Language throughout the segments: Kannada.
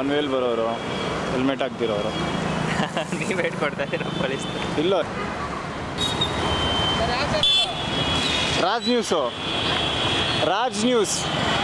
ಒನ್ ವೇಲ್ ಬರೋರು ಹೆಲ್ಮೆಟ್ ಹಾಕ್ತಿರೋರು ನೀವು ಹೇಳಿ ಕೊಡ್ತಾ ಇದ್ದೀರಾ ಪೊಲೀಸ್ ಇಲ್ಲ ರಾಜ್ ನ್ಯೂಸು ರಾಜ್ ನ್ಯೂಸ್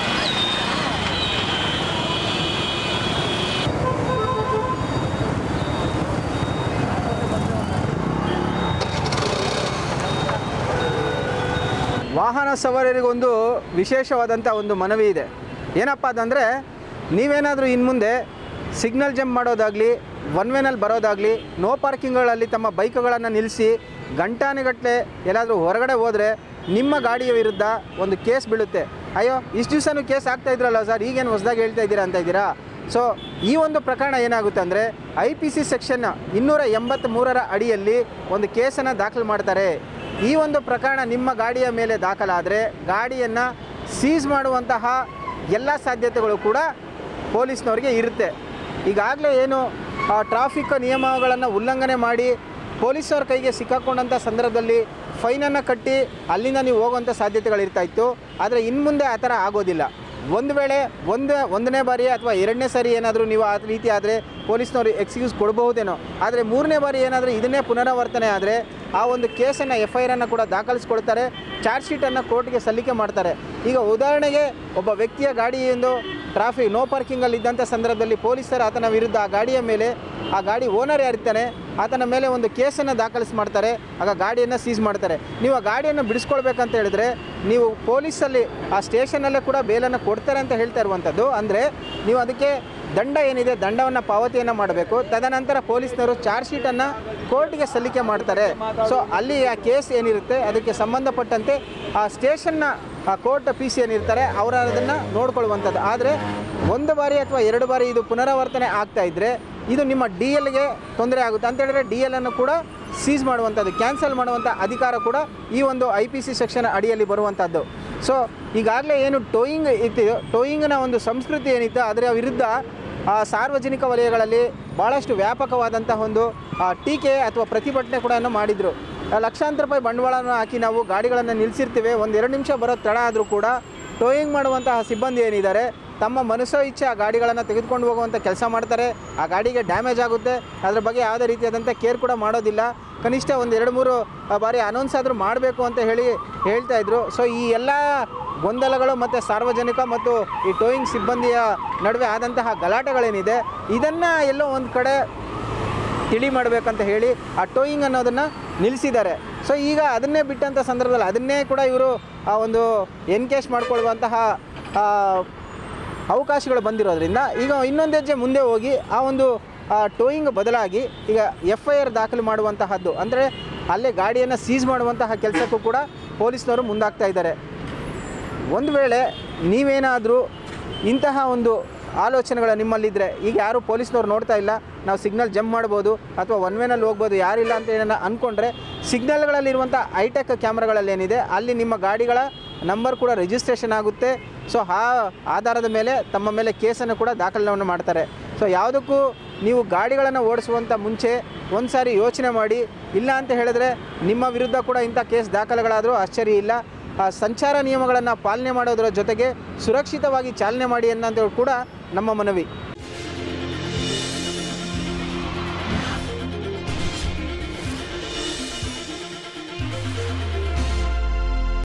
ವಾಹನ ಸವಾರರಿಗೊಂದು ವಿಶೇಷವಾದಂಥ ಒಂದು ಮನವಿ ಇದೆ ಏನಪ್ಪ ಅದಂದರೆ ನೀವೇನಾದರೂ ಇನ್ನು ಮುಂದೆ ಸಿಗ್ನಲ್ ಜಂಪ್ ಮಾಡೋದಾಗಲಿ ಒನ್ ವೇನಲ್ಲಿ ಬರೋದಾಗಲಿ ನೋ ಪಾರ್ಕಿಂಗ್ಗಳಲ್ಲಿ ತಮ್ಮ ಬೈಕ್ಗಳನ್ನು ನಿಲ್ಲಿಸಿ ಗಂಟಾನುಗಟ್ಟಲೆ ಎಲ್ಲಾದರೂ ಹೊರಗಡೆ ಹೋದರೆ ನಿಮ್ಮ ಗಾಡಿಯ ವಿರುದ್ಧ ಒಂದು ಕೇಸ್ ಬೀಳುತ್ತೆ ಅಯ್ಯೋ ಇಷ್ಟು ದಿವಸನೂ ಕೇಸ್ ಆಗ್ತಾ ಇದ್ರಲ್ಲ ಸರ್ ಈಗೇನು ಹೊಸದಾಗಿ ಹೇಳ್ತಾ ಇದ್ದೀರಾ ಅಂತ ಇದ್ದೀರಾ ಸೊ ಈ ಒಂದು ಪ್ರಕರಣ ಏನಾಗುತ್ತೆ ಅಂದರೆ ಐ ಪಿ ಸಿ ಸೆಕ್ಷನ್ ಇನ್ನೂರ ಎಂಬತ್ತ್ಮೂರರ ಅಡಿಯಲ್ಲಿ ಒಂದು ಕೇಸನ್ನು ದಾಖಲು ಮಾಡ್ತಾರೆ ಈ ಒಂದು ಪ್ರಕರಣ ನಿಮ್ಮ ಗಾಡಿಯ ಮೇಲೆ ದಾಖಲಾದರೆ ಗಾಡಿಯನ್ನು ಸೀಸ್ ಮಾಡುವಂತಹ ಎಲ್ಲ ಸಾಧ್ಯತೆಗಳು ಕೂಡ ಪೊಲೀಸ್ನವ್ರಿಗೆ ಇರುತ್ತೆ ಈಗಾಗಲೇ ಏನು ಟ್ರಾಫಿಕ್ ನಿಯಮಗಳನ್ನು ಉಲ್ಲಂಘನೆ ಮಾಡಿ ಪೊಲೀಸವ್ರ ಕೈಗೆ ಸಿಕ್ಕಾಕೊಂಡಂಥ ಸಂದರ್ಭದಲ್ಲಿ ಫೈನನ್ನು ಕಟ್ಟಿ ಅಲ್ಲಿಂದ ನೀವು ಹೋಗುವಂಥ ಸಾಧ್ಯತೆಗಳಿರ್ತಾ ಇತ್ತು ಆದರೆ ಇನ್ನು ಮುಂದೆ ಆ ಥರ ಆಗೋದಿಲ್ಲ ಒಂದು ವೇಳೆ ಒಂದು ಒಂದನೇ ಬಾರಿ ಅಥವಾ ಎರಡನೇ ಸಾರಿ ಏನಾದರೂ ನೀವು ಆ ರೀತಿ ಆದರೆ ಪೊಲೀಸ್ನವರು ಎಕ್ಸ್ಕ್ಯೂಸ್ ಕೊಡಬಹುದೇನೋ ಆದರೆ ಮೂರನೇ ಬಾರಿ ಏನಾದರೂ ಇದನ್ನೇ ಪುನರಾವರ್ತನೆ ಆದರೆ ಆ ಒಂದು ಕೇಸನ್ನು ಎಫ್ ಐ ಆರನ್ನು ಕೂಡ ದಾಖಲಿಸ್ಕೊಳ್ತಾರೆ ಚಾರ್ಜ್ ಶೀಟನ್ನು ಕೋರ್ಟ್ಗೆ ಸಲ್ಲಿಕೆ ಮಾಡ್ತಾರೆ ಈಗ ಉದಾಹರಣೆಗೆ ಒಬ್ಬ ವ್ಯಕ್ತಿಯ ಗಾಡಿಯೊಂದು ಟ್ರಾಫಿಕ್ ನೋ ಪಾರ್ಕಿಂಗಲ್ಲಿ ಇದ್ದಂಥ ಸಂದರ್ಭದಲ್ಲಿ ಪೊಲೀಸರು ಆತನ ವಿರುದ್ಧ ಆ ಗಾಡಿಯ ಮೇಲೆ ಆ ಗಾಡಿ ಓನರ್ ಯಾರಿರ್ತಾನೆ ಆತನ ಮೇಲೆ ಒಂದು ಕೇಸನ್ನು ದಾಖಲಿಸಿ ಮಾಡ್ತಾರೆ ಆಗ ಗಾಡಿಯನ್ನು ಸೀಸ್ ಮಾಡ್ತಾರೆ ನೀವು ಆ ಗಾಡಿಯನ್ನು ಬಿಡಿಸ್ಕೊಳ್ಬೇಕಂತ ಹೇಳಿದ್ರೆ ನೀವು ಪೊಲೀಸಲ್ಲಿ ಆ ಸ್ಟೇಷನಲ್ಲೇ ಕೂಡ ಬೇಲನ್ನು ಕೊಡ್ತಾರೆ ಅಂತ ಹೇಳ್ತಾ ಇರುವಂಥದ್ದು ಅಂದರೆ ನೀವು ಅದಕ್ಕೆ ದಂಡ ಏನಿದೆ ದಂಡವನ್ನು ಪಾವತಿಯನ್ನು ಮಾಡಬೇಕು ತದನಂತರ ಪೊಲೀಸ್ನವರು ಚಾರ್ಜ್ ಶೀಟನ್ನು ಕೋರ್ಟ್ಗೆ ಸಲ್ಲಿಕೆ ಮಾಡ್ತಾರೆ ಸೊ ಅಲ್ಲಿ ಆ ಕೇಸ್ ಏನಿರುತ್ತೆ ಅದಕ್ಕೆ ಸಂಬಂಧಪಟ್ಟಂತೆ ಆ ಸ್ಟೇಷನ್ನ ಆ ಕೋರ್ಟ್ ಪಿ ಸಿ ಏನಿರ್ತಾರೆ ಅವರು ಅದನ್ನು ನೋಡ್ಕೊಳ್ಳುವಂಥದ್ದು ಆದರೆ ಒಂದು ಬಾರಿ ಅಥವಾ ಎರಡು ಬಾರಿ ಇದು ಪುನರಾವರ್ತನೆ ಆಗ್ತಾ ಇದ್ದರೆ ಇದು ನಿಮ್ಮ ಡಿ ಎಲ್ಗೆ ತೊಂದರೆ ಆಗುತ್ತೆ ಅಂತ ಹೇಳಿದ್ರೆ ಡಿ ಎಲ್ ಅನ್ನು ಕೂಡ ಸೀಸ್ ಮಾಡುವಂಥದ್ದು ಕ್ಯಾನ್ಸಲ್ ಮಾಡುವಂಥ ಅಧಿಕಾರ ಕೂಡ ಈ ಒಂದು ಐ ಪಿ ಸಿ ಸೆಕ್ಷನ್ ಅಡಿಯಲ್ಲಿ ಬರುವಂಥದ್ದು ಸೊ ಈಗಾಗಲೇ ಏನು ಟೋಯಿಂಗ್ ಇತ್ತು ಟೋಯಿಂಗ್ನ ಒಂದು ಸಂಸ್ಕೃತಿ ಏನಿತ್ತು ಅದರ ವಿರುದ್ಧ ಆ, ಸಾರ್ವಜನಿಕ ವಲಯಗಳಲ್ಲಿ ಭಾಳಷ್ಟು ವ್ಯಾಪಕವಾದಂತಹ ಒಂದು ಆ, ಟೀಕೆ ಅಥವಾ ಪ್ರತಿಭಟನೆ ಕೂಡ ಮಾಡಿದರು ಲಕ್ಷಾಂತರ ರೂಪಾಯಿ ಬಂಡವಾಳವನ್ನು ಹಾಕಿ ನಾವು ಗಾಡಿಗಳನ್ನು ನಿಲ್ಲಿಸಿರ್ತೀವಿ ಒಂದು ಎರಡು ನಿಮಿಷ ಬರೋ ತಡ ಆದರೂ ಕೂಡ ಟೋಯಿಂಗ್ ಮಾಡುವಂತಹ ಸಿಬ್ಬಂದಿ ಏನಿದ್ದಾರೆ ತಮ್ಮ ಮನಸ್ಸೋ ಇಚ್ಛೆ ಆ ಗಾಡಿಗಳನ್ನು ತೆಗೆದುಕೊಂಡು ಹೋಗುವಂಥ ಕೆಲಸ ಮಾಡ್ತಾರೆ ಆ ಗಾಡಿಗೆ ಡ್ಯಾಮೇಜ್ ಆಗುತ್ತೆ ಅದ್ರ ಬಗ್ಗೆ ಯಾವುದೇ ರೀತಿಯಾದಂಥ ಕೇರ್ ಕೂಡ ಮಾಡೋದಿಲ್ಲ ಕನಿಷ್ಠ ಒಂದು ಎರಡು ಮೂರು ಆ, ಬಾರಿ ಅನೌನ್ಸ್ ಆದರೂ ಮಾಡಬೇಕು ಅಂತ ಹೇಳಿ ಹೇಳ್ತಾ ಇದ್ರು ಸೊ ಈ ಎಲ್ಲ ಗೊಂದಲಗಳು ಮತ್ತು ಸಾರ್ವಜನಿಕ ಮತ್ತು ಈ ಟೋಯಿಂಗ್ ಸಿಬ್ಬಂದಿಯ ನಡುವೆ ಆದಂತಹ ಗಲಾಟೆಗಳೇನಿದೆ ಇದನ್ನು ಎಲ್ಲೋ ಒಂದು ಕಡೆ ತಿಳಿ ಮಾಡಬೇಕಂತ ಹೇಳಿ ಆ ಟೋಯಿಂಗ್ ಅನ್ನೋದನ್ನು ನಿಲ್ಲಿಸಿದ್ದಾರೆ ಸೊ ಈಗ ಅದನ್ನೇ ಬಿಟ್ಟಂಥ ಸಂದರ್ಭದಲ್ಲಿ ಅದನ್ನೇ ಕೂಡ ಇವರು ಆ ಒಂದು ಎನ್ಕೇಶ್ ಮಾಡ್ಕೊಳ್ಳುವಂತಹ ಆ, ಅವಕಾಶಗಳು ಬಂದಿರೋದ್ರಿಂದ ಈಗ ಇನ್ನೊಂದು ಹೆಜ್ಜೆ ಮುಂದೆ ಹೋಗಿ ಆ ಒಂದು ಟೋಯಿಂಗ್ ಬದಲಾಗಿ ಈಗ ಎಫ್ ಐ ಆರ್ ದಾಖಲು ಮಾಡುವಂತಹದ್ದು ಅಂದರೆ ಅಲ್ಲೇ ಗಾಡಿಯನ್ನು ಸೀಸ್ ಮಾಡುವಂತಹ ಕೆಲಸಕ್ಕೂ ಕೂಡ ಪೊಲೀಸ್ನವರು ಮುಂದಾಗ್ತಾ ಇದ್ದಾರೆ ಒಂದು ವೇಳೆ ನೀವೇನಾದರೂ ಇಂತಹ ಒಂದು ಆಲೋಚನೆಗಳು ನಿಮ್ಮಲ್ಲಿದ್ದರೆ ಈಗ ಯಾರು ಪೊಲೀಸ್ನವ್ರು ನೋಡ್ತಾ ಇಲ್ಲ ನಾವು ಸಿಗ್ನಲ್ ಜಂಪ್ ಮಾಡ್ಬೋದು ಅಥವಾ ಒನ್ ವೇನಲ್ಲಿ ಹೋಗ್ಬೋದು ಯಾರಿಲ್ಲ ಅಂತ ಏನನ್ನ ಅಂದ್ಕೊಂಡ್ರೆ ಸಿಗ್ನಲ್ಗಳಲ್ಲಿರುವಂಥ ಹೈಟೆಕ್ ಕ್ಯಾಮ್ರಾಗಳಲ್ಲಿ ಏನಿದೆ ಅಲ್ಲಿ ನಿಮ್ಮ ಗಾಡಿಗಳ ನಂಬರ್ ಕೂಡ ರಿಜಿಸ್ಟ್ರೇಷನ್ ಆಗುತ್ತೆ ಸೊ ಆ ಆಧಾರದ ಮೇಲೆ ತಮ್ಮ ಮೇಲೆ ಕೇಸನ್ನು ಕೂಡ ದಾಖಲವನ್ನು ಮಾಡ್ತಾರೆ ಸೊ ಯಾವುದಕ್ಕೂ ನೀವು ಗಾಡಿಗಳನ್ನು ಓಡಿಸುವಂಥ ಮುಂಚೆ ಒಂದು ಸಾರಿ ಯೋಚನೆ ಮಾಡಿ ಇಲ್ಲ ಅಂತ ಹೇಳಿದ್ರೆ ನಿಮ್ಮ ವಿರುದ್ಧ ಕೂಡ ಇಂಥ ಕೇಸ್ ದಾಖಲೆಗಳಾದರೂ ಆಶ್ಚರ್ಯ ಇಲ್ಲ ಆ ಸಂಚಾರ ನಿಯಮಗಳನ್ನು ಪಾಲನೆ ಮಾಡೋದರ ಜೊತೆಗೆ ಸುರಕ್ಷಿತವಾಗಿ ಚಾಲನೆ ಮಾಡಿ ಅನ್ನೋದು ಕೂಡ ನಮ್ಮ ಮನವಿ